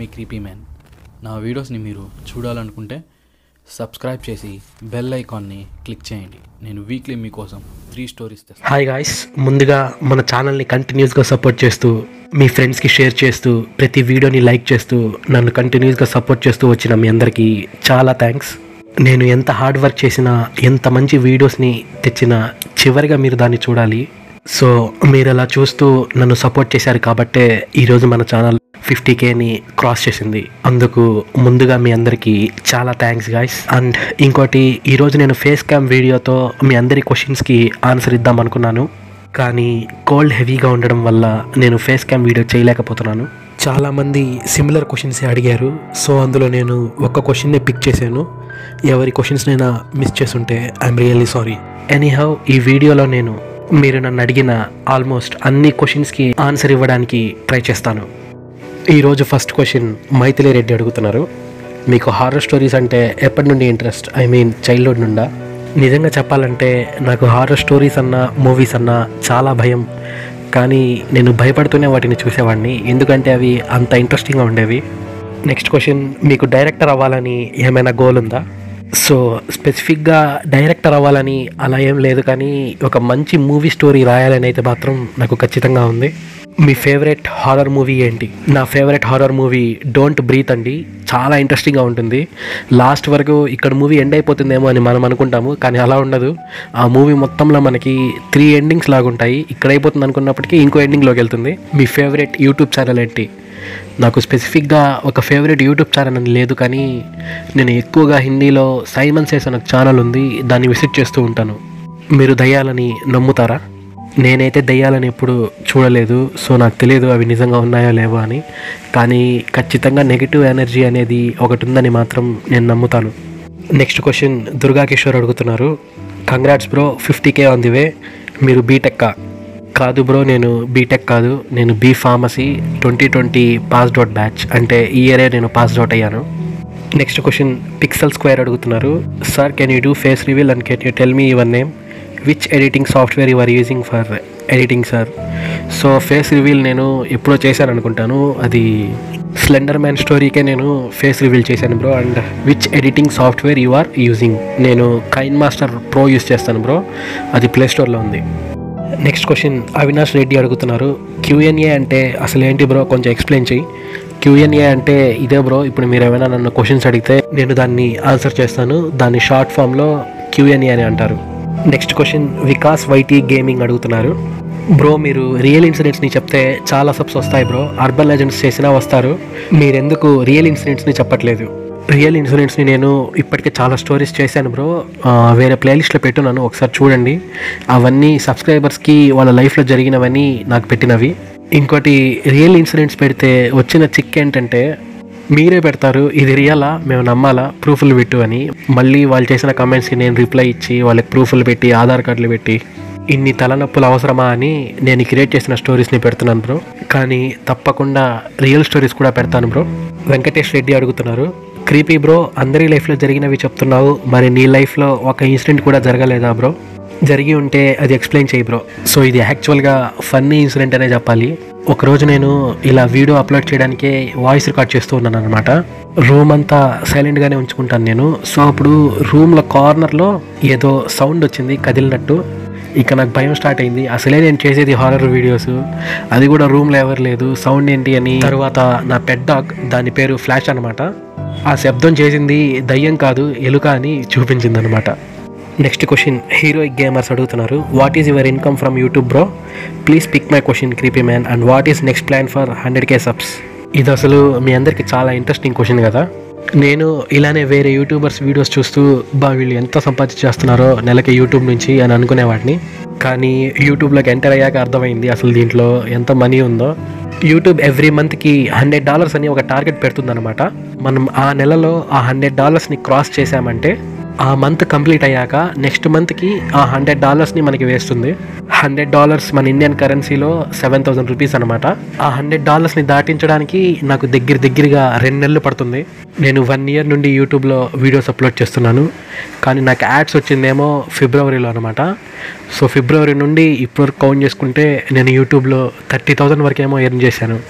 మీ creepy man నా వీడియోస్ని మీరు చూడాలనుకుంటే సబ్స్క్రైబ్ చేసి బెల్ ఐకాన్ని క్లిక్ చేయండి నేను వీక్లీ మీకోసం త్రీ స్టోరీస్ తెస్తాను హాయ్ గాయ్స్ ముందుగా మన ఛానల్ని కంటిన్యూస్గా సపోర్ట్ చేస్తూ మీ ఫ్రెండ్స్కి షేర్ చేస్తూ ప్రతి వీడియోని లైక్ చేస్తూ నన్ను కంటిన్యూస్గా సపోర్ట్ చేస్తూ వచ్చిన మీ అందరికీ చాలా థ్యాంక్స్ నేను ఎంత హార్డ్ వర్క్ చేసినా ఎంత మంచి వీడియోస్ని తెచ్చినా చివరిగా మీరు దాన్ని చూడాలి సో మీరు అలా చూస్తూ నన్ను సపోర్ట్ చేశారు కాబట్టే ఈరోజు మన ఛానల్ ఫిఫ్టీ కేని క్రాస్ చేసింది అందుకు ముందుగా మీ అందరికీ చాలా థ్యాంక్స్ గాయ్స్ అండ్ ఇంకోటి ఈరోజు నేను ఫేస్ క్యామ్ వీడియోతో మీ అందరి క్వశ్చన్స్కి ఆన్సర్ ఇద్దాం అనుకున్నాను కానీ కోల్డ్ హెవీగా ఉండడం వల్ల నేను ఫేస్ క్యామ్ వీడియో చేయలేకపోతున్నాను చాలామంది సిమిలర్ క్వశ్చన్స్ అడిగారు సో అందులో నేను ఒక క్వశ్చన్ని పిక్ చేశాను ఎవరి క్వశ్చన్స్ నేను మిస్ చేసుంటే ఐఎమ్ రియల్లీ సారీ ఎనీహౌ ఈ వీడియోలో నేను మీరు నన్ను అడిగిన ఆల్మోస్ట్ అన్ని క్వశ్చన్స్కి ఆన్సర్ ఇవ్వడానికి ట్రై చేస్తాను ఈరోజు ఫస్ట్ క్వశ్చన్ మైథిలి రెడ్డి అడుగుతున్నారు మీకు హారర్ స్టోరీస్ అంటే ఎప్పటి నుండి ఇంట్రెస్ట్ ఐ మీన్ చైల్డ్హుడ్ నుండా నిజంగా చెప్పాలంటే నాకు హారర్ స్టోరీస్ అన్నా మూవీస్ అన్నా చాలా భయం కానీ నేను భయపడుతూనే వాటిని చూసేవాడిని ఎందుకంటే అవి అంత ఇంట్రెస్టింగ్గా ఉండేవి నెక్స్ట్ క్వశ్చన్ మీకు డైరెక్టర్ అవ్వాలని ఏమైనా గోల్ ఉందా సో స్పెసిఫిక్గా డైరెక్టర్ అవ్వాలని అలా ఏం లేదు కానీ ఒక మంచి మూవీ స్టోరీ రాయాలని అయితే మాత్రం నాకు ఖచ్చితంగా ఉంది మీ ఫేవరెట్ హారర్ మూవీ ఏంటి నా favourite horror movie don't breathe అండి చాలా ఇంట్రెస్టింగ్గా ఉంటుంది లాస్ట్ వరకు ఇక్కడ మూవీ ఎండ్ అయిపోతుందేమో అని మనం అనుకుంటాము కానీ అలా ఉండదు ఆ మూవీ మొత్తంలో మనకి త్రీ ఎండింగ్స్ లాగా ఉంటాయి ఇక్కడ అయిపోతుంది అనుకున్నప్పటికీ ఇంకో ఎండింగ్లోకి వెళ్తుంది మీ ఫేవరెట్ యూట్యూబ్ ఛానల్ ఏంటి నాకు స్పెసిఫిక్గా ఒక ఫేవరెట్ యూట్యూబ్ ఛానల్ అని లేదు కానీ నేను ఎక్కువగా హిందీలో సైమన్ సేస్ అనే ఛానల్ ఉంది దాన్ని విజిట్ చేస్తూ ఉంటాను మీరు దయ్యాలని నమ్ముతారా నేనైతే దయ్యాలని ఎప్పుడు చూడలేదు సో నాకు తెలియదు అవి నిజంగా ఉన్నాయో లేవో అని కానీ ఖచ్చితంగా నెగిటివ్ ఎనర్జీ అనేది ఒకటి ఉందని మాత్రం నేను నమ్ముతాను నెక్స్ట్ క్వశ్చన్ దుర్గా కిషోర్ అడుగుతున్నారు congrats bro fifty K on the way మీరు బీటెక్కా కాదు బ్రో నేను బీటెక్ కాదు నేను B pharmacy twenty twenty passed out batch అంటే ఈ ఇయరే నేను పాస్డ్ అవుట్ అయ్యాను నెక్స్ట్ క్వశ్చన్ పిక్సెల్ స్క్వేర్ అడుగుతున్నారు sir can you do face reveal and can you tell me your name which editing software you are using for editing sir so face reveal నేను ఎప్పుడో చేశాను అనుకుంటాను అది slender man స్టోరీకే నేను face reveal చేశాను bro and which editing software you are using నేను Kine Master Pro use చేస్తాను bro అది ప్లే స్టోర్లో ఉంది నెక్స్ట్ క్వశ్చన్ అవినాష్ రెడ్డి అడుగుతున్నారు క్యూఎన్ఏ అంటే అసలు ఏంటి బ్రో కొంచెం ఎక్స్ప్లెయిన్ చేయి క్యూఎన్ఏ అంటే ఇదే బ్రో ఇప్పుడు మీరు ఏమైనా నన్ను క్వశ్చన్స్ అడిగితే నేను దాన్ని ఆన్సర్ చేస్తాను దాన్ని షార్ట్ ఫామ్లో క్యూఎన్ఏ అని అంటారు next question Vikas YT gaming అడుగుతున్నారు బ్రో మీరు రియల్ ఇన్సిడెంట్స్ని చెప్తే చాలా సబ్స్ వస్తాయి బ్రో అర్బన్ లెజెండ్స్ చేసినా వస్తారు మీరెందుకు రియల్ ఇన్సిడెంట్స్ని చెప్పట్లేదు రియల్ ఇన్సూరెన్స్ని నేను ఇప్పటికే చాలా స్టోరీస్ చేశాను బ్రో ఆ, వేరే ప్లేలిస్ట్లో పెట్టున్నాను ఒకసారి చూడండి అవన్నీ సబ్స్క్రైబర్స్కి వాళ్ళ లైఫ్లో జరిగినవన్నీ నాకు పెట్టినవి ఇంకోటి రియల్ ఇన్సూరెన్స్ పెడితే వచ్చిన చిక్ ఏంటంటే మీరే పెడతారు ఇది రియలా మేము నమ్మాలా ప్రూఫ్లు పెట్టు అని మళ్ళీ వాళ్ళు చేసిన కమెంట్స్కి నేను రిప్లై ఇచ్చి వాళ్ళకి ప్రూఫ్లు పెట్టి ఆధార్ కార్డులు పెట్టి ఇన్ని తలనొప్పులు అవసరమా అని నేను క్రియేట్ చేసిన స్టోరీస్ని పెడుతున్నాను బ్రో కానీ తప్పకుండా రియల్ స్టోరీస్ కూడా పెడతాను బ్రో వెంకటేష్ రెడ్డి అడుగుతున్నారు క్రీపీ బ్రో అందరి లైఫ్లో జరిగినవి చెప్తున్నావు మరి నీ లైఫ్లో ఒక ఇన్సిడెంట్ కూడా జరగలేదా బ్రో జరిగి ఉంటే అది ఎక్స్ప్లెయిన్ చేయి బ్రో సో ఇది యాక్చువల్గా ఫన్నీ ఇన్సిడెంట్ అనే చెప్పాలి ఒకరోజు నేను ఇలా వీడియో అప్లోడ్ చేయడానికే వాయిస్ రికార్డ్ చేస్తూ ఉన్నాను అనమాట రూమ్ అంతా సైలెంట్గానే ఉంచుకుంటాను నేను సో అప్పుడు రూమ్లో కార్నర్లో ఏదో సౌండ్ వచ్చింది కదిలినట్టు ఇక నాకు భయం స్టార్ట్ అయింది అసలే నేను చేసేది హారర్ వీడియోస్ అది కూడా రూమ్లో ఎవరు లేదు సౌండ్ ఏంటి అని తర్వాత నా పెట్ డాగ్ దాని పేరు ఫ్లాష్ అనమాట ఆ శబ్దం చేసింది దయ్యం కాదు ఎలుక అని చూపించింది అనమాట నెక్స్ట్ క్వశ్చన్ హీరోయిక్ గేమర్స్ అడుగుతున్నారు what is your income from YouTube bro please pick my question creepy man and what is next plan for hundred K subs ఇది అసలు మీ అందరికి చాలా ఇంట్రెస్టింగ్ క్వశ్చన్ కదా నేను ఇలానే వేరే యూట్యూబర్స్ వీడియోస్ చూస్తూ బా వీళ్ళు ఎంత సంపాదించి చేస్తున్నారో నెలకి యూట్యూబ్ నుంచి అని అనుకునేవాడిని కానీ యూట్యూబ్లోకి ఎంటర్ అయ్యాక అర్థమైంది అసలు దీంట్లో ఎంత మనీ ఉందో యూట్యూబ్ ఎవ్రీ మంత్కి హండ్రెడ్ డాలర్స్ అని ఒక టార్గెట్ పెడుతుందన్నమాట మనం ఆ నెలలో ఆ హండ్రెడ్ డాలర్స్ని క్రాస్ చేసామంటే ఆ మంత్ కంప్లీట్ అయ్యాక నెక్స్ట్ మంత్కి ఆ హండ్రెడ్ డాలర్స్ని మనకి వేస్తుంది హండ్రెడ్ డాలర్స్ మన ఇండియన్ కరెన్సీలో సెవెన్ థౌసండ్ రూపీస్ అనమాట ఆ హండ్రెడ్ డాలర్స్ని దాటించడానికి నాకు దగ్గర దగ్గరగా రెండు నెలలు పడుతుంది నేను వన్ ఇయర్ నుండి యూట్యూబ్లో వీడియోస్ అప్లోడ్ చేస్తున్నాను కానీ నాకు యాడ్స్ వచ్చిందేమో ఫిబ్రవరిలో అనమాట సో ఫిబ్రవరి నుండి ఇప్పుడు కౌంట్ చేసుకుంటే నేను యూట్యూబ్లో థర్టీ థౌసండ్ వరకు ఏమో ఎర్న్ చేశాను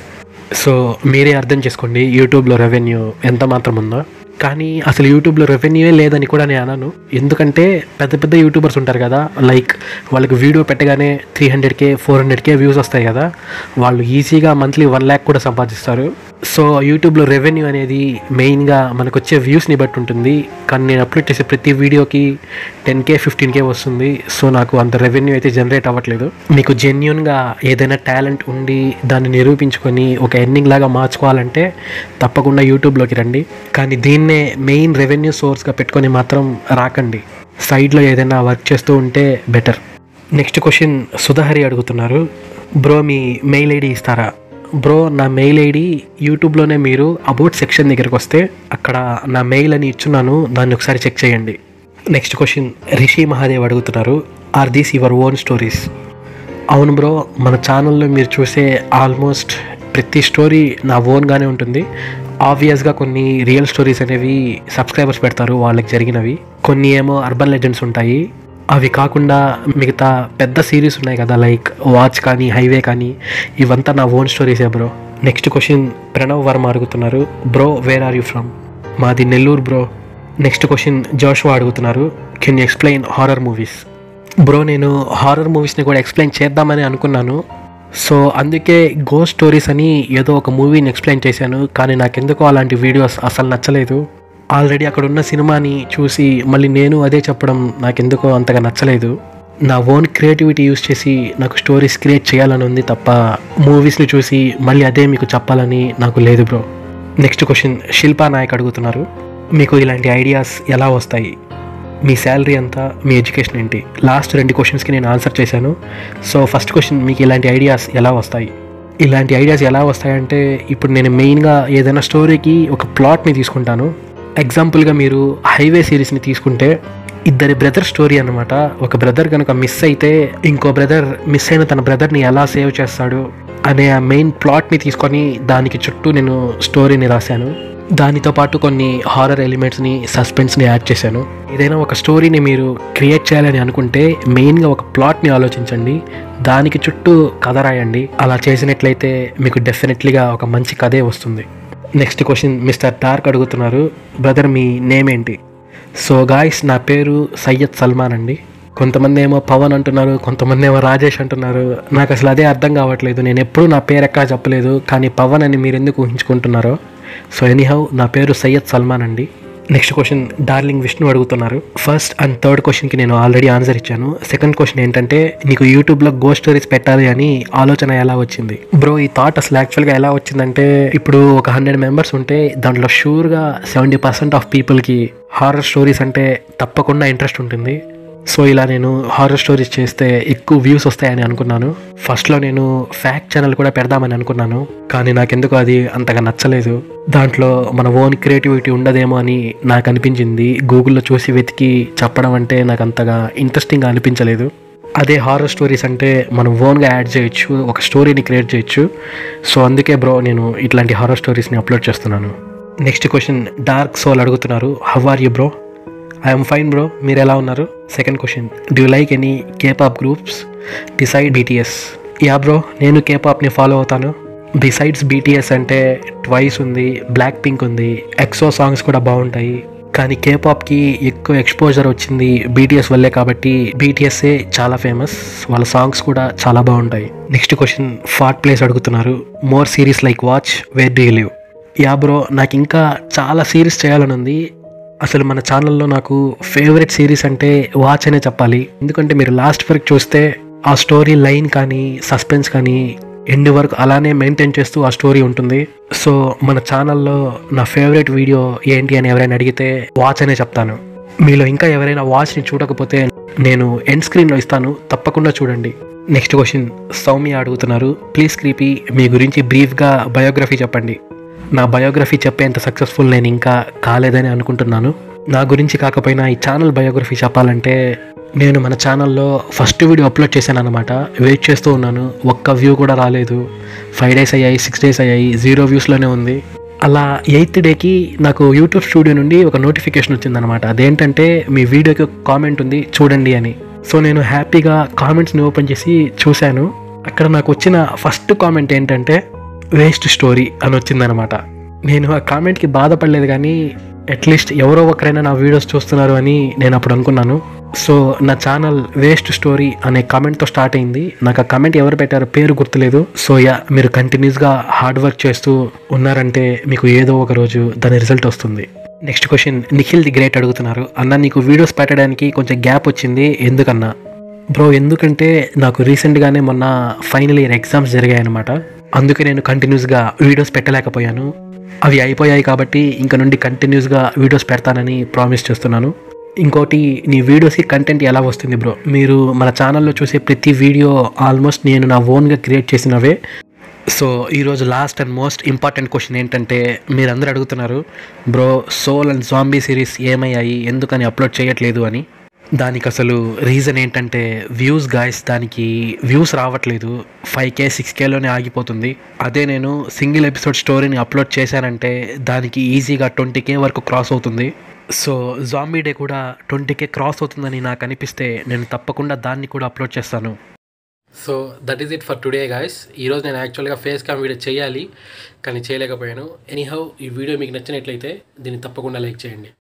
సో మీరే అర్థం చేసుకోండి యూట్యూబ్లో రెవెన్యూ ఎంత మాత్రం ఉందో కానీ అసలు యూట్యూబ్లో రెవెన్యూయే లేదని కూడా నేను అనను ఎందుకంటే పెద్ద పెద్ద యూట్యూబర్స్ ఉంటారు కదా లైక్ వాళ్ళకి వీడియో పెట్టగానే three hundred K four hundred K views వస్తాయి కదా వాళ్ళు ఈజీగా మంత్లీ వన్ ల్యాక్ కూడా సంపాదిస్తారు సో యూట్యూబ్లో రెవెన్యూ అనేది మెయిన్గా మనకు వచ్చే వ్యూస్ని బట్టి ఉంటుంది కానీ నేను అప్లోడ్ చేసే ప్రతి వీడియోకి టెన్ కే ఫిఫ్టీన్ కే వస్తుంది సో నాకు అంత రెవెన్యూ అయితే జనరేట్ అవ్వట్లేదు మీకు జెన్యున్గా ఏదైనా టాలెంట్ ఉండి దాన్ని నిరూపించుకొని ఒక ఎర్నింగ్ లాగా మార్చుకోవాలంటే తప్పకుండా యూట్యూబ్లోకి రండి కానీ దీన్నే మెయిన్ రెవెన్యూ సోర్స్గా పెట్టుకొని మాత్రం రాకండి సైడ్లో ఏదైనా వర్క్ చేస్తూ ఉంటే బెటర్ నెక్స్ట్ క్వశ్చన్ సుధాహరి అడుగుతున్నారు బ్రో మీ మెయిల్ ఐడి ఇస్తారా బ్రో నా మెయిల్ ఐడి యూట్యూబ్లోనే మీరు అబౌట్ సెక్షన్ దగ్గరికి వస్తే అక్కడ నా మెయిల్ అని ఇచ్చున్నాను దాన్ని ఒకసారి చెక్ చేయండి నెక్స్ట్ క్వశ్చన్ రిషి మహాదేవ్ అడుగుతున్నారు are these your own stories అవును బ్రో మన ఛానల్లో మీరు చూసే ఆల్మోస్ట్ ప్రతి స్టోరీ నా ఓన్గానే ఉంటుంది ఆబ్వియస్గా కొన్ని రియల్ స్టోరీస్ అనేవి సబ్స్క్రైబర్స్ పెడతారు వాళ్ళకి జరిగినవి కొన్ని ఏమో అర్బన్ లెజెండ్స్ ఉంటాయి అవి కాకుండా మిగతా పెద్ద సిరీస్ ఉన్నాయి కదా లైక్ వాచ్ కానీ హైవే కానీ ఇవంతా నా ఓన్ స్టోరీసే bro next question Pranav Varma అడుగుతున్నారు bro where are you from మాది Nellore bro next question Joshua అడుగుతున్నారు can you explain horror movies bro నేను హారర్ మూవీస్ని కూడా ఎక్స్ప్లెయిన్ చేద్దామని అనుకున్నాను సో అందుకే గో స్టోరీస్ అని ఏదో ఒక మూవీని ఎక్స్ప్లెయిన్ చేశాను కానీ నాకెందుకో అలాంటి వీడియోస్ అసలు నచ్చలేదు ఆల్రెడీ అక్కడ ఉన్న సినిమాని చూసి మళ్ళీ నేను అదే చెప్పడం నాకెందుకో అంతగా నచ్చలేదు నా ఓన్ క్రియేటివిటీ యూస్ చేసి నాకు స్టోరీస్ క్రియేట్ చేయాలని ఉంది తప్ప మూవీస్ని చూసి మళ్ళీ అదే మీకు చెప్పాలని నాకు లేదు bro next question Shilpa Nayak అడుగుతున్నారు మీకు ఇలాంటి ఐడియాస్ ఎలా వస్తాయి మీ శాలరీ ఎంత మీ ఎడ్యుకేషన్ ఏంటి లాస్ట్ రెండు క్వశ్చన్స్కి నేను ఆన్సర్ చేశాను సో ఫస్ట్ క్వశ్చన్ మీకు ఇలాంటి ఐడియాస్ ఎలా వస్తాయి ఇలాంటి ఐడియాస్ ఎలా వస్తాయంటే ఇప్పుడు నేను మెయిన్గా ఏదైనా స్టోరీకి ఒక ప్లాట్ని తీసుకుంటాను ఎగ్జాంపుల్గా మీరు హైవే సిరీస్ని తీసుకుంటే ఇద్దరి బ్రదర్ స్టోరీ అనమాట ఒక బ్రదర్ కనుక మిస్ అయితే ఇంకో బ్రదర్ మిస్ అయిన తన బ్రదర్ని ఎలా సేవ్ చేస్తాడు అనే ఆ మెయిన్ ప్లాట్ని తీసుకొని దానికి చుట్టూ నేను స్టోరీని రాశాను దానితో పాటు కొన్ని హారర్ ఎలిమెంట్స్ని సస్పెన్స్ని యాడ్ చేశాను ఏదైనా ఒక స్టోరీని మీరు క్రియేట్ చేయాలని అనుకుంటే మెయిన్గా ఒక ప్లాట్ని ఆలోచించండి దానికి చుట్టూ కథ రాయండి అలా చేసినట్లయితే మీకు డెఫినెట్లీగా ఒక మంచి కథే వస్తుంది నెక్స్ట్ క్వశ్చన్ మిస్టర్ టార్క్ అడుగుతున్నారు బ్రదర్ మీ నేమ్ ఏంటి సో గాయస్ నా పేరు సయ్యద్ సల్మాన్ అండి కొంతమంది ఏమో పవన్ అంటున్నారు కొంతమంది ఏమో రాజేష్ అంటున్నారు నాకు అసలు అదే అర్థం కావట్లేదు నేను ఎప్పుడూ నా పేరు ఎక్కడ చెప్పలేదు కానీ పవన్ అని మీరు ఎందుకు ఊహించుకుంటున్నారో సో ఎనీహౌ నా పేరు సయ్యద్ సల్మాన్ అండి నెక్స్ట్ క్వశ్చన్ డార్లింగ్ విష్ణు అడుగుతున్నారు ఫస్ట్ అండ్ థర్డ్ క్వశ్చన్కి నేను ఆల్రెడీ ఆన్సర్ ఇచ్చాను సెకండ్ క్వశ్చన్ ఏంటంటే నీకు యూట్యూబ్లో గో స్టోరీస్ పెట్టాలి అని ఆలోచన ఎలా వచ్చింది బ్రో ఈ థాట్ అసలు యాక్చువల్గా ఎలా వచ్చిందంటే ఇప్పుడు ఒక హండ్రెడ్ మెంబర్స్ ఉంటే దాంట్లో షూర్గా సెవెంటీ పర్సెంట్ ఆఫ్ పీపుల్కి హారర్ స్టోరీస్ అంటే తప్పకుండా ఇంట్రెస్ట్ ఉంటుంది సో ఇలా నేను హారర్ స్టోరీస్ చేస్తే ఎక్కువ వ్యూస్ వస్తాయని అనుకున్నాను ఫస్ట్లో నేను ఫ్యాక్ట్ ఛానల్ కూడా పెడదామని అనుకున్నాను కానీ నాకెందుకు అది అంతగా నచ్చలేదు దాంట్లో మన ఓన్ క్రియేటివిటీ ఉండదేమో అని నాకు అనిపించింది గూగుల్లో చూసి వెతికి చెప్పడం అంటే నాకు అంతగా ఇంట్రెస్టింగ్గా అనిపించలేదు అదే హారర్ స్టోరీస్ అంటే మనం ఓన్గా యాడ్ చేయొచ్చు ఒక స్టోరీని క్రియేట్ చేయొచ్చు సో అందుకే బ్రో నేను ఇట్లాంటి హారర్ స్టోరీస్ని అప్లోడ్ చేస్తున్నాను నెక్స్ట్ క్వశ్చన్ డార్క్ సోల్ అడుగుతున్నారు how are you bro I'm fine bro మీరు ఎలా ఉన్నారు second question do like any K pop groups beside BTS yeah bro నేను కేపాప్ని ఫాలో అవుతాను బిసైడ్స్ బీటీఎస్ అంటే ట్వైస్ ఉంది బ్లాక్ పింక్ ఉంది ఎక్సో సాంగ్స్ కూడా బాగుంటాయి కానీ కేపాప్కి ఎక్కువ ఎక్స్పోజర్ వచ్చింది బీటీఎస్ వల్లే కాబట్టి బీటీఎస్ఏ చాలా ఫేమస్ వాళ్ళ సాంగ్స్ కూడా చాలా బాగుంటాయి నెక్స్ట్ క్వశ్చన్ ఫార్ట్ ప్లేస్ అడుగుతున్నారు more series like watch where do live yeah bro నాకు ఇంకా చాలా సిరీస్ చేయాలని ఉంది అసలు మన ఛానల్లో నాకు ఫేవరెట్ సిరీస్ అంటే వాచ్ అనే చెప్పాలి ఎందుకంటే మీరు లాస్ట్ వరకు చూస్తే ఆ స్టోరీ లైన్ కానీ సస్పెన్స్ కానీ ఎండ్ వరకు అలానే మెయింటైన్ చేస్తూ ఆ స్టోరీ ఉంటుంది సో మన ఛానల్లో నా ఫేవరెట్ వీడియో ఏంటి అని ఎవరైనా అడిగితే వాచ్ అనే చెప్తాను మీలో ఇంకా ఎవరైనా వాచ్ని చూడకపోతే నేను ఎండ్ స్క్రీన్లో ఇస్తాను తప్పకుండా చూడండి నెక్స్ట్ క్వశ్చన్ సౌమ్య అడుగుతున్నారు ప్లీజ్ క్రీపీ మీ గురించి బ్రీఫ్గా బయోగ్రఫీ చెప్పండి నా బయోగ్రఫీ చెప్పేంత సక్సెస్ఫుల్ నేను ఇంకా కాలేదని అనుకుంటున్నాను నా గురించి కాకపోయినా ఈ ఛానల్ బయోగ్రఫీ చెప్పాలంటే నేను మన ఛానల్లో ఫస్ట్ వీడియో అప్లోడ్ చేశాను అనమాట వెయిట్ చేస్తూ ఉన్నాను ఒక్క వ్యూ కూడా రాలేదు ఫైవ్ డేస్ అయ్యాయి సిక్స్ డేస్ అయ్యాయి జీరో వ్యూస్లోనే ఉంది అలా ఎయిత్ డేకి నాకు యూట్యూబ్ స్టూడియో నుండి ఒక నోటిఫికేషన్ వచ్చిందనమాట అదేంటంటే మీ వీడియోకి ఒక కామెంట్ ఉంది చూడండి అని సో నేను హ్యాపీగా కామెంట్స్ని ఓపెన్ చేసి చూశాను అక్కడ నాకు వచ్చిన ఫస్ట్ కామెంట్ ఏంటంటే వేస్ట్ స్టోరీ అని వచ్చిందనమాట నేను ఆ కామెంట్కి బాధపడలేదు కానీ అట్లీస్ట్ ఎవరో ఒకరైనా నా వీడియోస్ చూస్తున్నారు అని నేను అప్పుడు అనుకున్నాను సో నా ఛానల్ వేస్ట్ స్టోరీ అనే కామెంట్తో స్టార్ట్ అయింది నాకు ఆ కామెంట్ ఎవరు పెట్టారో పేరు గుర్తులేదు సో యా మీరు కంటిన్యూస్గా హార్డ్ వర్క్ చేస్తూ ఉన్నారంటే మీకు ఏదో ఒక రోజు దాని రిజల్ట్ వస్తుంది next question Nikhil the great అడుగుతున్నారు అన్న నీకు వీడియోస్ పెట్టడానికి కొంచెం గ్యాప్ వచ్చింది ఎందుకన్నా బ్రో ఎందుకంటే నాకు రీసెంట్గానే మొన్న ఫైనల్ ఇయర్ ఎగ్జామ్స్ జరిగాయన్నమాట అందుకే నేను కంటిన్యూస్గా వీడియోస్ పెట్టలేకపోయాను అవి అయిపోయాయి కాబట్టి ఇంక నుండి కంటిన్యూస్గా వీడియోస్ పెడతానని ప్రామిస్ చేస్తున్నాను ఇంకోటి నీ వీడియోస్కి కంటెంట్ ఎలా వస్తుంది బ్రో మీరు మన ఛానల్లో చూసే ప్రతి వీడియో ఆల్మోస్ట్ నేను నా ఓన్గా క్రియేట్ చేసినవే సో ఈరోజు last and most important question ఏంటంటే మీరందరూ అడుగుతున్నారు bro soul and zombie series ఏమయ్యాయి ఎందుకని అప్లోడ్ చేయట్లేదు అని దానికి అసలు రీజన్ ఏంటంటే వ్యూస్ గాయస్ దానికి వ్యూస్ రావట్లేదు ఫైవ్ కే సిక్స్ కేలోనే ఆగిపోతుంది అదే నేను సింగిల్ ఎపిసోడ్ స్టోరీని అప్లోడ్ చేశానంటే దానికి ఈజీగా ట్వంటీ కే వరకు క్రాస్ అవుతుంది సో జాంబీ డే కూడా ట్వంటీ కే క్రాస్ అవుతుందని నాకు అనిపిస్తే నేను తప్పకుండా దాన్ని కూడా అప్లోడ్ చేస్తాను so that is it for today guys ఈరోజు నేను యాక్చువల్గా ఫేస్ క్యామ్ వీడియో చేయాలి కానీ చేయలేకపోయాను ఎనీహౌ ఈ వీడియో మీకు నచ్చినట్లయితే దీన్ని తప్పకుండా లైక్ చేయండి